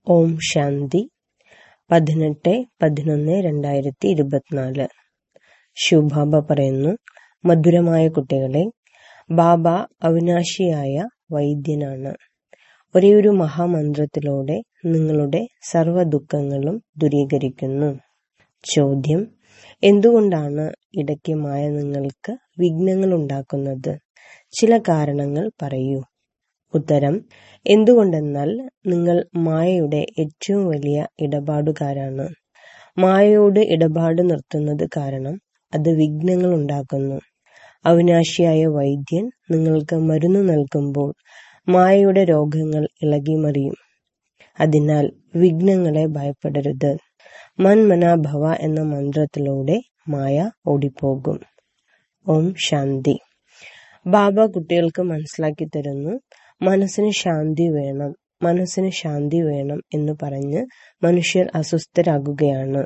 ഓം ശാന്തി പതിനെട്ട് പതിനൊന്ന് രണ്ടായിരത്തി ഇരുപത്തിനാല് ശിവബാബ പറയുന്നു മധുരമായ കുട്ടികളെ ബാബ അവിനാശിയായ വൈദ്യനാണ് ഒരേയൊരു മഹാമന്ത്രത്തിലൂടെ നിങ്ങളുടെ സർവ്വ ദുഃഖങ്ങളും ദൂരീകരിക്കുന്നു ചോദ്യം എന്തുകൊണ്ടാണ് ഇടയ്ക്ക് മായ നിങ്ങൾക്ക് വിഘ്നങ്ങൾ ഉണ്ടാക്കുന്നത് ചില കാരണങ്ങൾ പറയൂ ഉത്തരം എന്തുകൊണ്ടെന്നാൽ നിങ്ങൾ മായയുടെ ഏറ്റവും വലിയ ഇടപാടുകാരാണ് മായയോട് ഇടപാട് നിർത്തുന്നത് കാരണം അത് വിഘ്നങ്ങൾ ഉണ്ടാക്കുന്നു അവിനാശിയായ വൈദ്യൻ നിങ്ങൾക്ക് മരുന്ന് നൽകുമ്പോൾ മായയുടെ രോഗങ്ങൾ ഇളകിമറിയും അതിനാൽ വിഘ്നങ്ങളെ ഭയപ്പെടരുത് മൻമനാഭവ എന്ന മന്ത്രത്തിലൂടെ മായ ഓടിപ്പോകും ഓം ശാന്തി ബാബ കുട്ടികൾക്ക് മനസ്സിലാക്കി തരുന്നു മനസ്സിന് ശാന്തി വേണം മനസ്സിന് ശാന്തി വേണം എന്ന് പറഞ്ഞ് മനുഷ്യർ അസ്വസ്ഥരാകുകയാണ്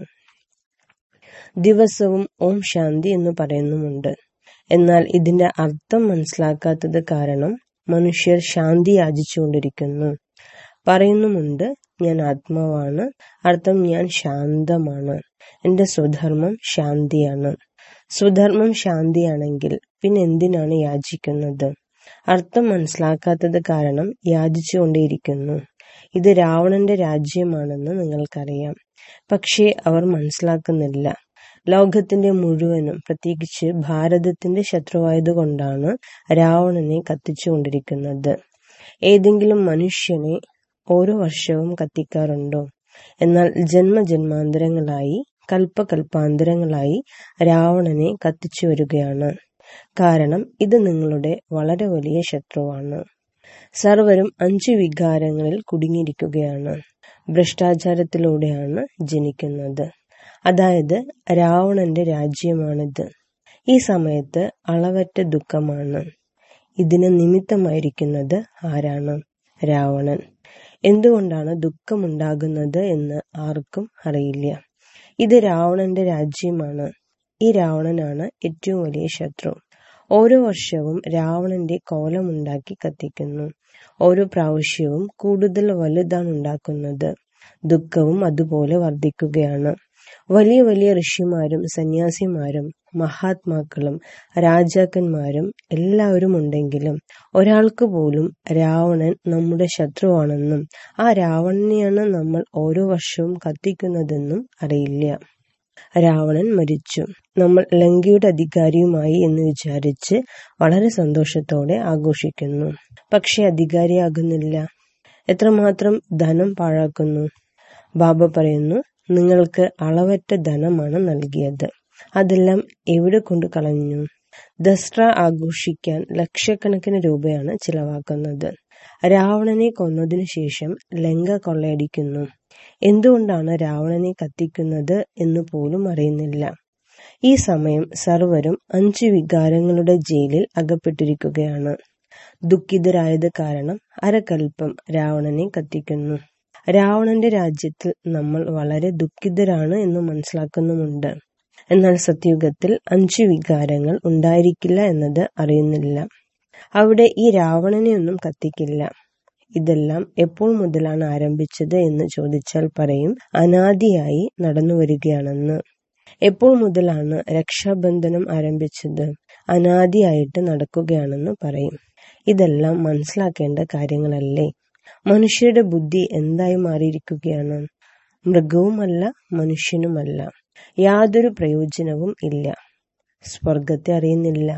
ദിവസവും ഓം ശാന്തി എന്ന് പറയുന്നുമുണ്ട് എന്നാൽ ഇതിന്റെ അർത്ഥം മനസ്സിലാക്കാത്തത് കാരണം മനുഷ്യർ ശാന്തി യാചിച്ചുകൊണ്ടിരിക്കുന്നു പറയുന്നുമുണ്ട് ഞാൻ ആത്മാവാണ് അർത്ഥം ഞാൻ ശാന്തമാണ് എന്റെ സ്വധർമ്മം ശാന്തിയാണ് സ്വധർമ്മം ശാന്തിയാണെങ്കിൽ പിന്നെ എന്തിനാണ് യാചിക്കുന്നത് അർത്ഥം മനസ്സിലാക്കാത്തത് കാരണം യാചിച്ചുകൊണ്ടേയിരിക്കുന്നു ഇത് രാവണന്റെ രാജ്യമാണെന്ന് നിങ്ങൾക്കറിയാം പക്ഷേ അവർ മനസ്സിലാക്കുന്നില്ല ലോകത്തിന്റെ മുഴുവനും പ്രത്യേകിച്ച് ഭാരതത്തിന്റെ ശത്രുവായതുകൊണ്ടാണ് രാവണനെ കത്തിച്ചുകൊണ്ടിരിക്കുന്നത് ഏതെങ്കിലും മനുഷ്യനെ ഓരോ വർഷവും കത്തിക്കാറുണ്ടോ എന്നാൽ ജന്മജന്മാന്തരങ്ങളായി കൽപ്പകൽപ്പാന്തരങ്ങളായി രാവണനെ കത്തിച്ചു വരികയാണ് കാരണം ഇത് നിങ്ങളുടെ വളരെ വലിയ ശത്രുവാണ് സർവരും അഞ്ചു വികാരങ്ങളിൽ കുടുങ്ങിയിരിക്കുകയാണ് ഭ്രഷ്ടാചാരത്തിലൂടെയാണ് ജനിക്കുന്നത് അതായത് രാവണന്റെ രാജ്യമാണിത് ഈ സമയത്ത് അളവറ്റ ദുഃഖമാണ് ഇതിന് നിമിത്തമായിരിക്കുന്നത് ആരാണ് രാവണൻ എന്തുകൊണ്ടാണ് ദുഃഖമുണ്ടാകുന്നത് എന്ന് ആർക്കും അറിയില്ല ഇത് രാവണന്റെ രാജ്യമാണ് ഈ രാവണനാണ് ഏറ്റവും വലിയ ശത്രു ഓരോ വർഷവും രാവണന്റെ കോലമുണ്ടാക്കി കത്തിക്കുന്നു ഓരോ പ്രാവശ്യവും കൂടുതൽ വലുതാണ് ഉണ്ടാക്കുന്നത് ദുഃഖവും അതുപോലെ വർദ്ധിക്കുകയാണ് വലിയ വലിയ ഋഷിമാരും സന്യാസിമാരും മഹാത്മാക്കളും രാജാക്കന്മാരും എല്ലാവരും ഉണ്ടെങ്കിലും ഒരാൾക്ക് പോലും രാവണൻ നമ്മുടെ ശത്രുവാണെന്നും ആ രാവണനെയാണ് നമ്മൾ ഓരോ വർഷവും കത്തിക്കുന്നതെന്നും അറിയില്ല രാവണൻ മരിച്ചു നമ്മൾ ലങ്കയുടെ അധികാരിയുമായി എന്ന് വിചാരിച്ച് വളരെ സന്തോഷത്തോടെ ആഘോഷിക്കുന്നു പക്ഷെ അധികാരിയാകുന്നില്ല എത്രമാത്രം ധനം പാഴാക്കുന്നു ബാബ പറയുന്നു നിങ്ങൾക്ക് അളവറ്റ ധനമാണ് നൽകിയത് അതെല്ലാം എവിടെ കൊണ്ട് കളഞ്ഞു ദസ്ര ആഘോഷിക്കാൻ ലക്ഷക്കണക്കിന് രൂപയാണ് ചിലവാക്കുന്നത് രാവണനെ കൊന്നതിനു ശേഷം ലങ്ക കൊള്ളയടിക്കുന്നു എന്തുകൊണ്ടാണ് രാവണനെ കത്തിക്കുന്നത് എന്ന് പോലും അറിയുന്നില്ല ഈ സമയം സർവരും അഞ്ചു വികാരങ്ങളുടെ ജയിലിൽ അകപ്പെട്ടിരിക്കുകയാണ് ദുഃഖിതരായത് കാരണം അരകൽപ്പം രാവണനെ കത്തിക്കുന്നു രാവണന്റെ രാജ്യത്തിൽ നമ്മൾ വളരെ ദുഃഖിതരാണ് എന്ന് മനസ്സിലാക്കുന്നുമുണ്ട് എന്നാൽ സത്യുഗത്തിൽ അഞ്ചു വികാരങ്ങൾ ഉണ്ടായിരിക്കില്ല എന്നത് അറിയുന്നില്ല അവിടെ ഈ രാവണനെയൊന്നും കത്തിക്കില്ല ഇതെല്ലാം എപ്പോൾ മുതലാണ് ആരംഭിച്ചത് എന്ന് ചോദിച്ചാൽ പറയും അനാദിയായി നടന്നു വരികയാണെന്ന് എപ്പോൾ മുതലാണ് രക്ഷാബന്ധനം ആരംഭിച്ചത് അനാദിയായിട്ട് നടക്കുകയാണെന്ന് പറയും ഇതെല്ലാം മനസ്സിലാക്കേണ്ട കാര്യങ്ങളല്ലേ മനുഷ്യരുടെ ബുദ്ധി എന്തായി മാറിയിരിക്കുകയാണ് മൃഗവുമല്ല മനുഷ്യനുമല്ല യാതൊരു പ്രയോജനവും ഇല്ല സ്വർഗത്തെ അറിയുന്നില്ല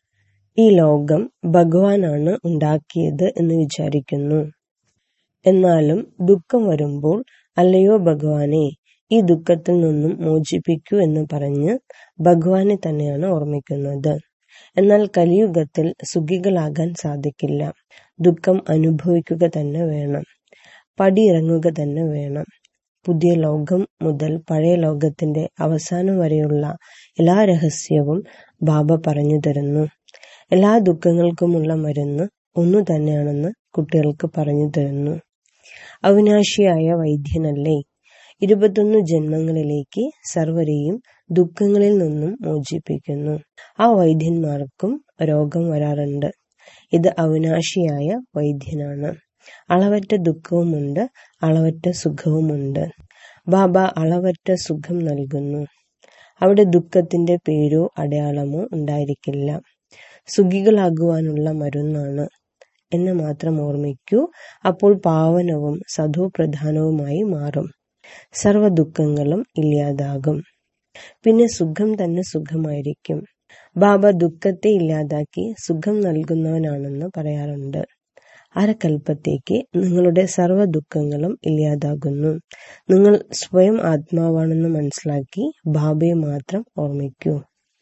ഈ ലോകം ഭഗവാനാണ് ഉണ്ടാക്കിയത് എന്ന് വിചാരിക്കുന്നു എന്നാലും ദുഃഖം വരുമ്പോൾ അല്ലയോ ഭഗവാനെ ഈ ദുഃഖത്തിൽ നിന്നും മോചിപ്പിക്കൂ എന്ന് പറഞ്ഞ് ഭഗവാനെ തന്നെയാണ് ഓർമ്മിക്കുന്നത് എന്നാൽ കലിയുഗത്തിൽ സുഖികളാകാൻ സാധിക്കില്ല ദുഃഖം അനുഭവിക്കുക തന്നെ വേണം പടിയിറങ്ങുക തന്നെ വേണം പുതിയ ലോകം മുതൽ പഴയ ലോകത്തിന്റെ അവസാനം വരെയുള്ള എല്ലാ രഹസ്യവും ബാബ പറഞ്ഞു തരുന്നു എല്ലാ ദുഃഖങ്ങൾക്കുമുള്ള മരുന്ന് ഒന്നു തന്നെയാണെന്ന് കുട്ടികൾക്ക് പറഞ്ഞു തരുന്നു അവിനാശിയായ വൈദ്യനല്ലേ ഇരുപത്തൊന്ന് ജന്മങ്ങളിലേക്ക് സർവരെയും ദുഃഖങ്ങളിൽ നിന്നും മോചിപ്പിക്കുന്നു ആ വൈദ്യന്മാർക്കും രോഗം വരാറുണ്ട് ഇത് അവിനാശിയായ വൈദ്യനാണ് അളവറ്റ ദുഃഖവുമുണ്ട് അളവറ്റ സുഖവുമുണ്ട് ബാബ അളവറ്റ സുഖം നൽകുന്നു അവിടെ ദുഃഖത്തിന്റെ പേരോ അടയാളമോ ഉണ്ടായിരിക്കില്ല സുഖികളാകുവാനുള്ള മരുന്നാണ് എന്ന് മാത്രം ഓർമ്മിക്കൂ അപ്പോൾ പാവനവും സധോപ്രധാനവുമായി മാറും സർവ ദുഃഖങ്ങളും ഇല്ലാതാകും പിന്നെ സുഖം തന്നെ സുഖമായിരിക്കും ബാബ ദുഃഖത്തെ ഇല്ലാതാക്കി സുഖം നൽകുന്നവനാണെന്ന് പറയാറുണ്ട് അരക്കൽപ്പത്തേക്ക് നിങ്ങളുടെ സർവ്വ ദുഃഖങ്ങളും ഇല്ലാതാകുന്നു നിങ്ങൾ സ്വയം ആത്മാവാണെന്ന് മനസ്സിലാക്കി ബാബയെ മാത്രം ഓർമ്മിക്കൂ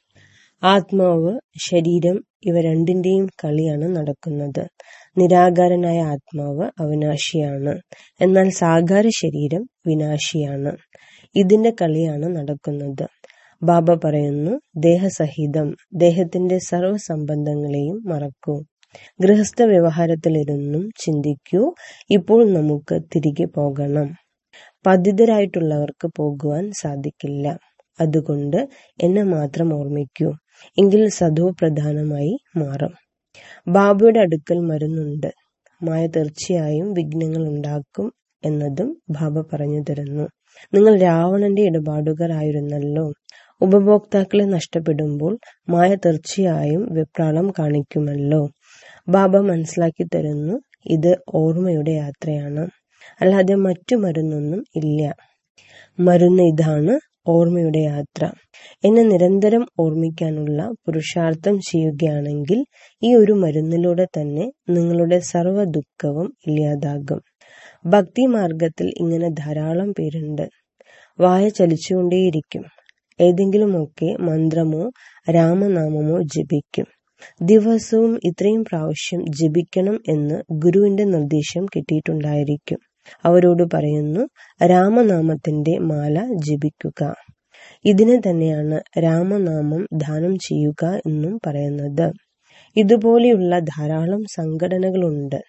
ആത്മാവ് ശരീരം ഇവ രണ്ടിന്റെയും കളിയാണ് നടക്കുന്നത് നിരാകാരനായ ആത്മാവ് അവിനാശിയാണ് എന്നാൽ സാകാര ശരീരം വിനാശിയാണ് ഇതിന്റെ കളിയാണ് നടക്കുന്നത് ബാബ പറയുന്നു ദേഹസഹിതം ദേഹത്തിന്റെ സർവ്വ സംബന്ധങ്ങളെയും മറക്കൂ ഗൃഹസ്ഥ വ്യവഹാരത്തിലിരുന്നും ചിന്തിക്കൂ ഇപ്പോൾ നമുക്ക് തിരികെ പോകണം പതിതരായിട്ടുള്ളവർക്ക് പോകുവാൻ സാധിക്കില്ല അതുകൊണ്ട് എന്നെ മാത്രം ഓർമ്മിക്കൂ എങ്കിൽ സദോ പ്രധാനമായി മാറും ബാബയുടെ അടുക്കൽ മരുന്നുണ്ട് മായ തീർച്ചയായും വിഘ്നങ്ങൾ ഉണ്ടാക്കും എന്നതും ബാബ പറഞ്ഞു തരുന്നു നിങ്ങൾ രാവണന്റെ ഇടപാടുകാരായിരുന്നല്ലോ ഉപഭോക്താക്കളെ നഷ്ടപ്പെടുമ്പോൾ മായ തീർച്ചയായും വെപ്രാളം കാണിക്കുമല്ലോ ബാബ മനസ്സിലാക്കി തരുന്നു ഇത് ഓർമ്മയുടെ യാത്രയാണ് അല്ലാതെ മറ്റു മരുന്നൊന്നും ഇല്ല മരുന്ന് ഇതാണ് ഓർമ്മയുടെ യാത്ര എന്നെ നിരന്തരം ഓർമ്മിക്കാനുള്ള പുരുഷാർത്ഥം ചെയ്യുകയാണെങ്കിൽ ഈ ഒരു മരുന്നിലൂടെ തന്നെ നിങ്ങളുടെ സർവ്വ ദുഃഖവും ഇല്ലാതാകും ഭക്തി മാർഗത്തിൽ ഇങ്ങനെ ധാരാളം പേരുണ്ട് വായ ചലിച്ചുകൊണ്ടേയിരിക്കും ഏതെങ്കിലുമൊക്കെ മന്ത്രമോ രാമനാമമോ ജപിക്കും ദിവസവും ഇത്രയും പ്രാവശ്യം ജപിക്കണം എന്ന് ഗുരുവിന്റെ നിർദ്ദേശം കിട്ടിയിട്ടുണ്ടായിരിക്കും അവരോട് പറയുന്നു രാമനാമത്തിന്റെ മാല ജപിക്കുക ഇതിനെ തന്നെയാണ് രാമനാമം ദാനം ചെയ്യുക എന്നും പറയുന്നത് ഇതുപോലെയുള്ള ധാരാളം സംഘടനകളുണ്ട്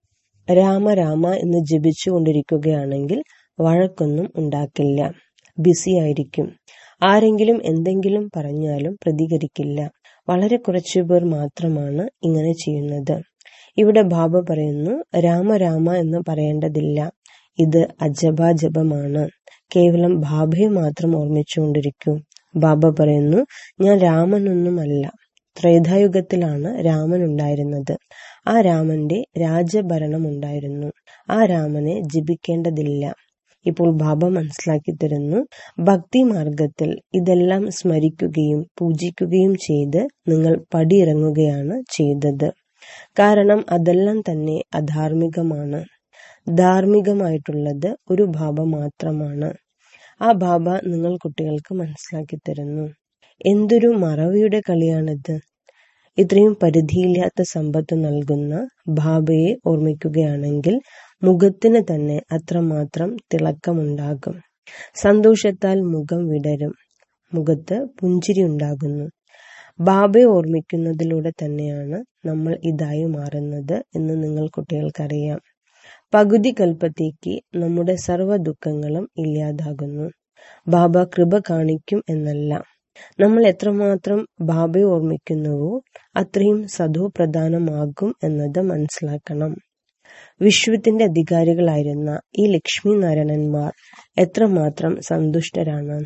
രാമ രാമ എന്ന് ജപിച്ചു കൊണ്ടിരിക്കുകയാണെങ്കിൽ വഴക്കൊന്നും ഉണ്ടാക്കില്ല ബിസി ആയിരിക്കും ആരെങ്കിലും എന്തെങ്കിലും പറഞ്ഞാലും പ്രതികരിക്കില്ല വളരെ കുറച്ചു പേർ മാത്രമാണ് ഇങ്ങനെ ചെയ്യുന്നത് ഇവിടെ ബാബ പറയുന്നു രാമ രാമ എന്ന് പറയേണ്ടതില്ല ഇത് അജപാജപമാണ് കേവലം ബാബയെ മാത്രം ഓർമ്മിച്ചുകൊണ്ടിരിക്കൂ ബാബ പറയുന്നു ഞാൻ രാമനൊന്നുമല്ല ത്രേതായുഗത്തിലാണ് രാമൻ ഉണ്ടായിരുന്നത് ആ രാമന്റെ രാജഭരണം ഉണ്ടായിരുന്നു ആ രാമനെ ജപിക്കേണ്ടതില്ല ഇപ്പോൾ ബാബ മനസ്സിലാക്കി തരുന്നു ഭക്തി മാർഗത്തിൽ ഇതെല്ലാം സ്മരിക്കുകയും പൂജിക്കുകയും ചെയ്ത് നിങ്ങൾ പടിയിറങ്ങുകയാണ് ചെയ്തത് കാരണം അതെല്ലാം തന്നെ അധാർമികമാണ് ധാർമ്മികമായിട്ടുള്ളത് ഒരു ബാബ മാത്രമാണ് ആ ബാബ നിങ്ങൾ കുട്ടികൾക്ക് മനസ്സിലാക്കി തരുന്നു എന്തൊരു മറവിയുടെ കളിയാണിത് ഇത്രയും പരിധിയില്ലാത്ത സമ്പത്ത് നൽകുന്ന ബാബയെ ഓർമ്മിക്കുകയാണെങ്കിൽ മുഖത്തിന് തന്നെ അത്രമാത്രം തിളക്കമുണ്ടാകും സന്തോഷത്താൽ മുഖം വിടരും മുഖത്ത് പുഞ്ചിരി ഉണ്ടാകുന്നു ബാബയെ ഓർമ്മിക്കുന്നതിലൂടെ തന്നെയാണ് നമ്മൾ ഇതായി മാറുന്നത് എന്ന് നിങ്ങൾ കുട്ടികൾക്കറിയാം പകുതി കൽപ്പത്തേക്ക് നമ്മുടെ സർവ്വ ദുഃഖങ്ങളും ഇല്ലാതാകുന്നു ബാബ കൃപ കാണിക്കും എന്നല്ല നമ്മൾ എത്രമാത്രം ബാബയെ ഓർമ്മിക്കുന്നുവോ അത്രയും സദോപ്രധാനമാകും എന്നത് മനസ്സിലാക്കണം വിശ്വത്തിന്റെ അധികാരികളായിരുന്ന ഈ ലക്ഷ്മി നാരായണന്മാർ എത്രമാത്രം സന്തുഷ്ടരാണ്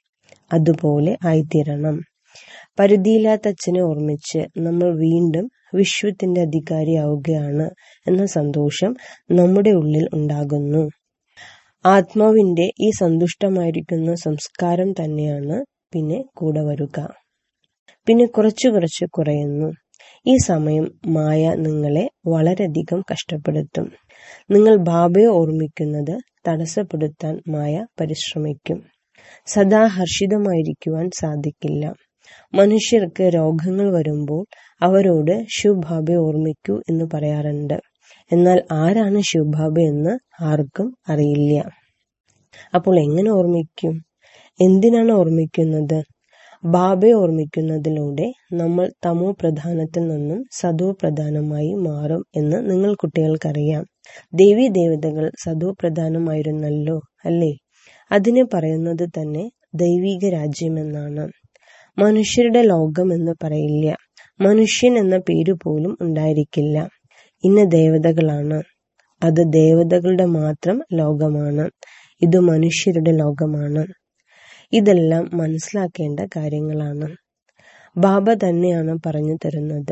അതുപോലെ ആയിത്തീരണം പരിധിയില്ലാത്ത അച്ഛനെ ഓർമ്മിച്ച് നമ്മൾ വീണ്ടും വിശ്വത്തിന്റെ അധികാരിയാവുകയാണ് എന്ന സന്തോഷം നമ്മുടെ ഉള്ളിൽ ഉണ്ടാകുന്നു ആത്മാവിന്റെ ഈ സന്തുഷ്ടമായിരിക്കുന്ന സംസ്കാരം തന്നെയാണ് പിന്നെ കൂടെ വരുക പിന്നെ കുറച്ചു കുറച്ച് കുറയുന്നു ഈ സമയം മായ നിങ്ങളെ വളരെയധികം കഷ്ടപ്പെടുത്തും നിങ്ങൾ ബാബയെ ഓർമ്മിക്കുന്നത് തടസ്സപ്പെടുത്താൻ മായ പരിശ്രമിക്കും സദാ ഹർഷിതമായിരിക്കുവാൻ സാധിക്കില്ല മനുഷ്യർക്ക് രോഗങ്ങൾ വരുമ്പോൾ അവരോട് ശിവബാബയെ ഓർമ്മിക്കൂ എന്ന് പറയാറുണ്ട് എന്നാൽ ആരാണ് ശിവബാബ എന്ന് ആർക്കും അറിയില്ല അപ്പോൾ എങ്ങനെ ഓർമ്മിക്കും എന്തിനാണ് ഓർമ്മിക്കുന്നത് ബാബയെ ഓർമ്മിക്കുന്നതിലൂടെ നമ്മൾ തമോ പ്രധാനത്തിൽ നിന്നും സദോ പ്രധാനമായി മാറും എന്ന് നിങ്ങൾ കുട്ടികൾക്കറിയാം ദേവി ദേവതകൾ സദോ പ്രധാനമായിരുന്നല്ലോ അല്ലേ അതിനെ പറയുന്നത് തന്നെ ദൈവിക രാജ്യമെന്നാണ് മനുഷ്യരുടെ ലോകം എന്ന് പറയില്ല മനുഷ്യൻ എന്ന പേര് പോലും ഉണ്ടായിരിക്കില്ല ഇന്ന ദേവതകളാണ് അത് ദേവതകളുടെ മാത്രം ലോകമാണ് ഇത് മനുഷ്യരുടെ ലോകമാണ് ഇതെല്ലാം മനസ്സിലാക്കേണ്ട കാര്യങ്ങളാണ് ബാബ തന്നെയാണ് പറഞ്ഞു തരുന്നത്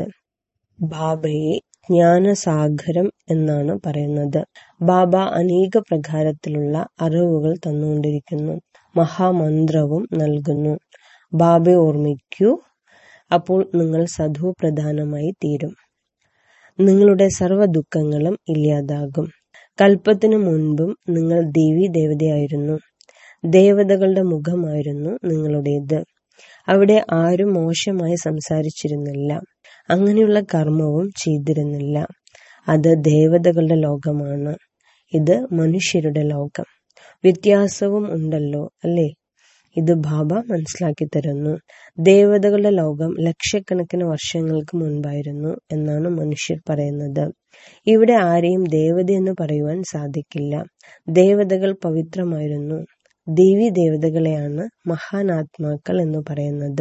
ബാബയെ ജ്ഞാനസാഗരം എന്നാണ് പറയുന്നത് ബാബ അനേക പ്രകാരത്തിലുള്ള അറിവുകൾ തന്നുകൊണ്ടിരിക്കുന്നു മഹാമന്ത്രവും നൽകുന്നു ബാബയെ ഓർമ്മിക്കൂ അപ്പോൾ നിങ്ങൾ സധു പ്രധാനമായി തീരും നിങ്ങളുടെ സർവ്വ ദുഃഖങ്ങളും ഇല്ലാതാകും കൽപ്പത്തിനു മുൻപും നിങ്ങൾ ദേവി ദേവതയായിരുന്നു ദേവതകളുടെ മുഖമായിരുന്നു നിങ്ങളുടേത് അവിടെ ആരും മോശമായി സംസാരിച്ചിരുന്നില്ല അങ്ങനെയുള്ള കർമ്മവും ചെയ്തിരുന്നില്ല അത് ദേവതകളുടെ ലോകമാണ് ഇത് മനുഷ്യരുടെ ലോകം വ്യത്യാസവും ഉണ്ടല്ലോ അല്ലേ ഇത് ബാബ മനസ്സിലാക്കി തരുന്നു ദേവതകളുടെ ലോകം ലക്ഷക്കണക്കിന് വർഷങ്ങൾക്ക് മുൻപായിരുന്നു എന്നാണ് മനുഷ്യർ പറയുന്നത് ഇവിടെ ആരെയും ദേവത എന്ന് പറയുവാൻ സാധിക്കില്ല ദേവതകൾ പവിത്രമായിരുന്നു ദേവി ദേവതകളെയാണ് മഹാനാത്മാക്കൾ എന്ന് പറയുന്നത്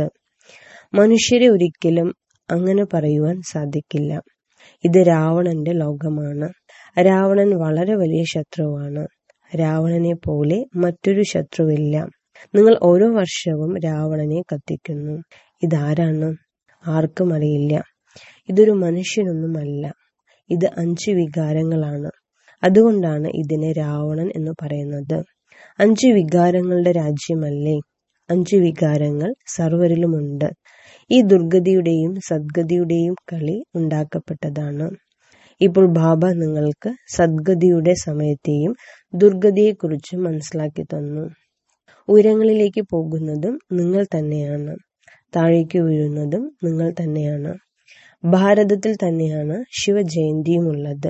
മനുഷ്യരെ ഒരിക്കലും അങ്ങനെ പറയുവാൻ സാധിക്കില്ല ഇത് രാവണന്റെ ലോകമാണ് രാവണൻ വളരെ വലിയ ശത്രുവാണ് രാവണനെ പോലെ മറ്റൊരു ശത്രുവില്ല നിങ്ങൾ ഓരോ വർഷവും രാവണനെ കത്തിക്കുന്നു ഇതാരാണ് ആർക്കും അറിയില്ല ഇതൊരു മനുഷ്യനൊന്നുമല്ല ഇത് അഞ്ച് വികാരങ്ങളാണ് അതുകൊണ്ടാണ് ഇതിനെ രാവണൻ എന്ന് പറയുന്നത് അഞ്ച് വികാരങ്ങളുടെ രാജ്യമല്ലേ അഞ്ച് വികാരങ്ങൾ സർവരിലുമുണ്ട് ഈ ദുർഗതിയുടെയും സദ്ഗതിയുടെയും കളി ഉണ്ടാക്കപ്പെട്ടതാണ് ഇപ്പോൾ ബാബ നിങ്ങൾക്ക് സദ്ഗതിയുടെ സമയത്തെയും ദുർഗതിയെക്കുറിച്ചും മനസ്സിലാക്കി തന്നു ഉയരങ്ങളിലേക്ക് പോകുന്നതും നിങ്ങൾ തന്നെയാണ് താഴേക്ക് വീഴുന്നതും നിങ്ങൾ തന്നെയാണ് ഭാരതത്തിൽ തന്നെയാണ് ശിവജയന്തിയുമുള്ളത്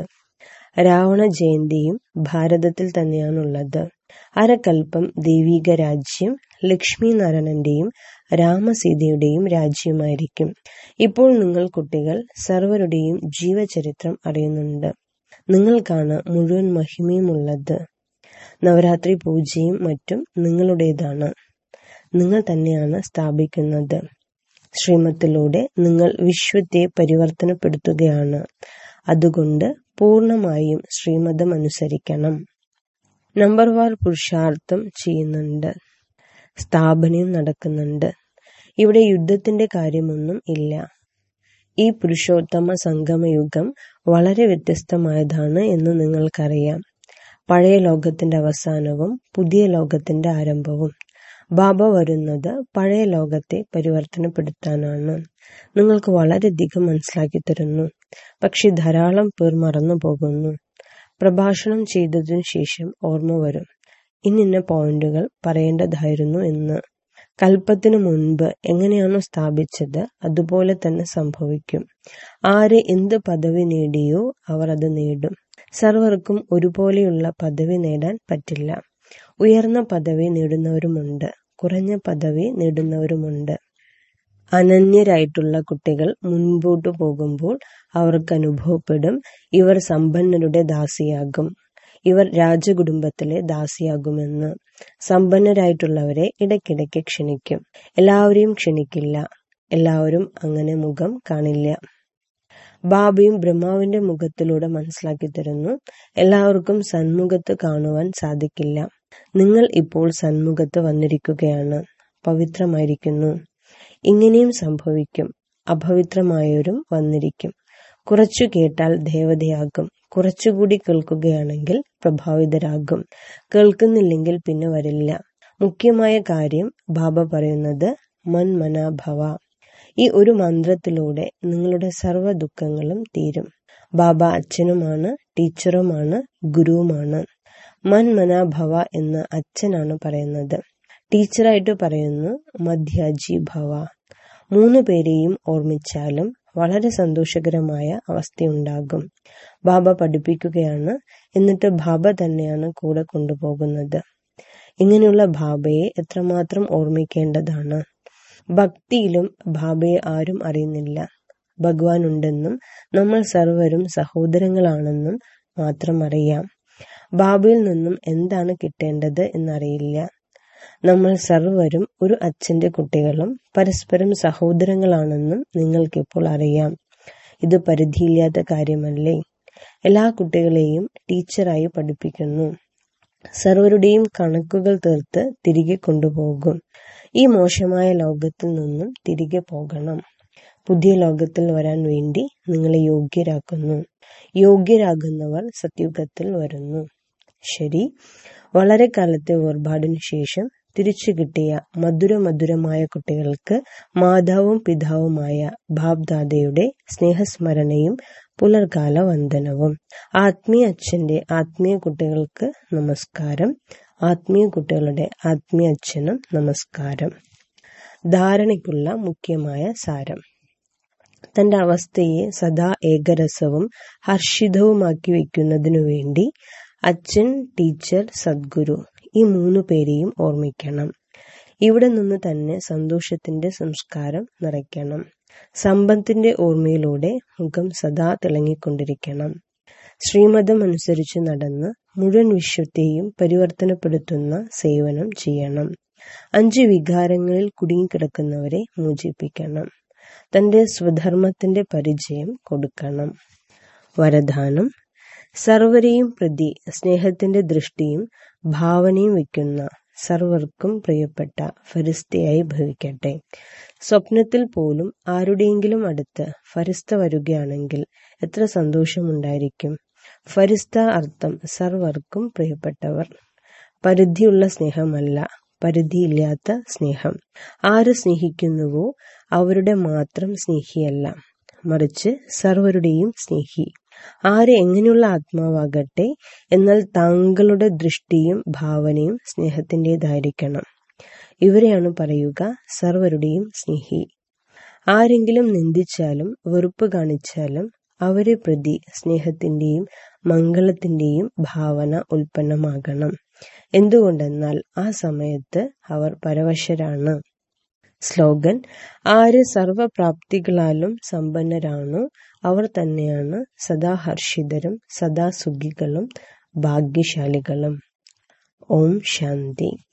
രാവണ ജയന്തിയും ഭാരതത്തിൽ തന്നെയാണുള്ളത് അരകൽപ്പം ദൈവിക രാജ്യം ലക്ഷ്മി നാരായണന്റെയും രാമസീതയുടെയും രാജ്യമായിരിക്കും ഇപ്പോൾ നിങ്ങൾ കുട്ടികൾ സർവരുടെയും ജീവചരിത്രം അറിയുന്നുണ്ട് നിങ്ങൾക്കാണ് മുഴുവൻ മഹിമയുമുള്ളത് നവരാത്രി പൂജയും മറ്റും നിങ്ങളുടേതാണ് നിങ്ങൾ തന്നെയാണ് സ്ഥാപിക്കുന്നത് ശ്രീമത്തിലൂടെ നിങ്ങൾ വിശ്വത്തെ പരിവർത്തനപ്പെടുത്തുകയാണ് അതുകൊണ്ട് പൂർണ്ണമായും ശ്രീമതം അനുസരിക്കണം നമ്പർ വാർ പുരുഷാർത്ഥം ചെയ്യുന്നുണ്ട് സ്ഥാപനയും നടക്കുന്നുണ്ട് ഇവിടെ യുദ്ധത്തിന്റെ കാര്യമൊന്നും ഇല്ല ഈ പുരുഷോത്തമ സംഗമയുഗം വളരെ വ്യത്യസ്തമായതാണ് എന്ന് നിങ്ങൾക്കറിയാം പഴയ ലോകത്തിന്റെ അവസാനവും പുതിയ ലോകത്തിന്റെ ആരംഭവും ബാബ വരുന്നത് പഴയ ലോകത്തെ പരിവർത്തനപ്പെടുത്താനാണ് നിങ്ങൾക്ക് വളരെയധികം മനസ്സിലാക്കി തരുന്നു പക്ഷെ ധാരാളം പേർ മറന്നു പോകുന്നു പ്രഭാഷണം ചെയ്തതിനു ശേഷം ഓർമ്മ വരും ഇന്നിന്ന പോയിന്റുകൾ പറയേണ്ടതായിരുന്നു എന്ന് കൽപ്പത്തിനു മുൻപ് എങ്ങനെയാണോ സ്ഥാപിച്ചത് അതുപോലെ തന്നെ സംഭവിക്കും ആര് എന്ത് പദവി നേടിയോ അവർ അത് നേടും സർവർക്കും ഒരുപോലെയുള്ള പദവി നേടാൻ പറ്റില്ല ഉയർന്ന പദവി നേടുന്നവരുമുണ്ട് കുറഞ്ഞ പദവി നേടുന്നവരുമുണ്ട് അനന്യരായിട്ടുള്ള കുട്ടികൾ മുൻപോട്ടു പോകുമ്പോൾ അവർക്ക് അനുഭവപ്പെടും ഇവർ സമ്പന്നരുടെ ദാസിയാകും ഇവർ രാജകുടുംബത്തിലെ ദാസിയാകുമെന്ന് സമ്പന്നരായിട്ടുള്ളവരെ ഇടയ്ക്കിടയ്ക്ക് ക്ഷണിക്കും എല്ലാവരെയും ക്ഷണിക്കില്ല എല്ലാവരും അങ്ങനെ മുഖം കാണില്ല ബാബയും ബ്രഹ്മാവിന്റെ മുഖത്തിലൂടെ മനസ്സിലാക്കി തരുന്നു എല്ലാവർക്കും സന്മുഖത്ത് കാണുവാൻ സാധിക്കില്ല നിങ്ങൾ ഇപ്പോൾ സന്മുഖത്ത് വന്നിരിക്കുകയാണ് പവിത്രമായിരിക്കുന്നു ഇങ്ങനെയും സംഭവിക്കും അപവിത്രമായവരും വന്നിരിക്കും കുറച്ചു കേട്ടാൽ ദേവതയാകും കുറച്ചുകൂടി കേൾക്കുകയാണെങ്കിൽ പ്രഭാവിതരാകും കേൾക്കുന്നില്ലെങ്കിൽ പിന്നെ വരില്ല മുഖ്യമായ കാര്യം ബാബ പറയുന്നത് മൻമനാഭവ ഈ ഒരു മന്ത്രത്തിലൂടെ നിങ്ങളുടെ സർവ്വ ദുഃഖങ്ങളും തീരും ബാബ അച്ഛനുമാണ് ടീച്ചറുമാണ് ഗുരുവുമാണ് മൻമനാഭവ എന്ന് അച്ഛനാണ് പറയുന്നത് ടീച്ചറായിട്ട് പറയുന്നു മധ്യാജി ഭവ മൂന്ന് പേരെയും ഓർമ്മിച്ചാലും വളരെ സന്തോഷകരമായ അവസ്ഥയുണ്ടാകും ബാബ പഠിപ്പിക്കുകയാണ് എന്നിട്ട് ബാബ തന്നെയാണ് കൂടെ കൊണ്ടുപോകുന്നത് ഇങ്ങനെയുള്ള ബാബയെ എത്രമാത്രം ഓർമ്മിക്കേണ്ടതാണ് ഭക്തിയിലും ബാബയെ ആരും അറിയുന്നില്ല ഭഗവാൻ ഉണ്ടെന്നും നമ്മൾ സർവരും സഹോദരങ്ങളാണെന്നും മാത്രം അറിയാം ബാബയിൽ നിന്നും എന്താണ് കിട്ടേണ്ടത് എന്നറിയില്ല നമ്മൾ സർവരും ഒരു അച്ഛന്റെ കുട്ടികളും പരസ്പരം സഹോദരങ്ങളാണെന്നും നിങ്ങൾക്കിപ്പോൾ അറിയാം ഇത് പരിധിയില്ലാത്ത കാര്യമല്ലേ എല്ലാ കുട്ടികളെയും ടീച്ചറായി പഠിപ്പിക്കുന്നു സർവരുടെയും കണക്കുകൾ തീർത്ത് തിരികെ കൊണ്ടുപോകും ഈ മോശമായ ലോകത്തിൽ നിന്നും തിരികെ പോകണം പുതിയ ലോകത്തിൽ വരാൻ വേണ്ടി നിങ്ങളെ യോഗ്യരാക്കുന്നു യോഗ്യരാകുന്നവർ സത്യുഗത്തിൽ വരുന്നു ശരി വളരെ കാലത്തെ വേർപാടിനു ശേഷം തിരിച്ചു കിട്ടിയ മധുര മധുരമായ കുട്ടികൾക്ക് മാതാവും പിതാവുമായ ബാബ്ദാദയുടെ സ്നേഹസ്മരണയും പുലർകാല വന്ദനവും ആത്മീയ അച്ഛന്റെ ആത്മീയ കുട്ടികൾക്ക് നമസ്കാരം ആത്മീയ കുട്ടികളുടെ ആത്മീയ അച്ഛനും നമസ്കാരം ധാരണയ്ക്കുള്ള മുഖ്യമായ സാരം തന്റെ അവസ്ഥയെ സദാ ഏകരസവും ഹർഷിതവുമാക്കി വെക്കുന്നതിനു വേണ്ടി അച്ഛൻ ടീച്ചർ സദ്ഗുരു ഈ മൂന്നു പേരെയും ഓർമ്മിക്കണം ഇവിടെ നിന്ന് തന്നെ സന്തോഷത്തിന്റെ സംസ്കാരം നിറയ്ക്കണം സമ്പത്തിന്റെ ഓർമ്മയിലൂടെ മുഖം സദാ തിളങ്ങിക്കൊണ്ടിരിക്കണം ശ്രീമതം അനുസരിച്ച് നടന്ന് മുഴുവൻ വിശ്വത്തെയും പരിവർത്തനപ്പെടുത്തുന്ന സേവനം ചെയ്യണം അഞ്ച് വികാരങ്ങളിൽ കുടുങ്ങിക്കിടക്കുന്നവരെ മോചിപ്പിക്കണം തന്റെ സ്വധർമ്മത്തിന്റെ പരിചയം കൊടുക്കണം വരദാനം സർവരെയും പ്രതി സ്നേഹത്തിന്റെ ദൃഷ്ടിയും ഭാവനയും വയ്ക്കുന്ന സർവർക്കും പ്രിയപ്പെട്ട ഫരിസ്തയായി ഭവിക്കട്ടെ സ്വപ്നത്തിൽ പോലും ആരുടെയെങ്കിലും അടുത്ത് ഫരിസ്ത വരികയാണെങ്കിൽ എത്ര സന്തോഷമുണ്ടായിരിക്കും ഫരിസ്ത അർത്ഥം സർവർക്കും പ്രിയപ്പെട്ടവർ പരിധിയുള്ള സ്നേഹമല്ല പരിധിയില്ലാത്ത സ്നേഹം ആര് സ്നേഹിക്കുന്നുവോ അവരുടെ മാത്രം സ്നേഹിയല്ല മറിച്ച് സർവരുടെയും സ്നേഹി ആര് എങ്ങനെയുള്ള ആത്മാവാകട്ടെ എന്നാൽ താങ്കളുടെ ദൃഷ്ടിയും ഭാവനയും സ്നേഹത്തിൻ്റെതായിരിക്കണം ഇവരെയാണ് പറയുക സർവരുടെയും സ്നേഹി ആരെങ്കിലും നിന്ദിച്ചാലും വെറുപ്പ് കാണിച്ചാലും അവരെ പ്രതി സ്നേഹത്തിന്റെയും മംഗളത്തിന്റെയും ഭാവന ഉൽപ്പന്നമാകണം എന്തുകൊണ്ടെന്നാൽ ആ സമയത്ത് അവർ പരവശരാണ് സ്ലോഗൻ ആര് സർവപ്രാപ്തികളാലും സമ്പന്നരാണോ അവർ തന്നെയാണ് സദാ ഹർഷിതരും സദാ സുഖികളും ഭാഗ്യശാലികളും ഓം ശാന്തി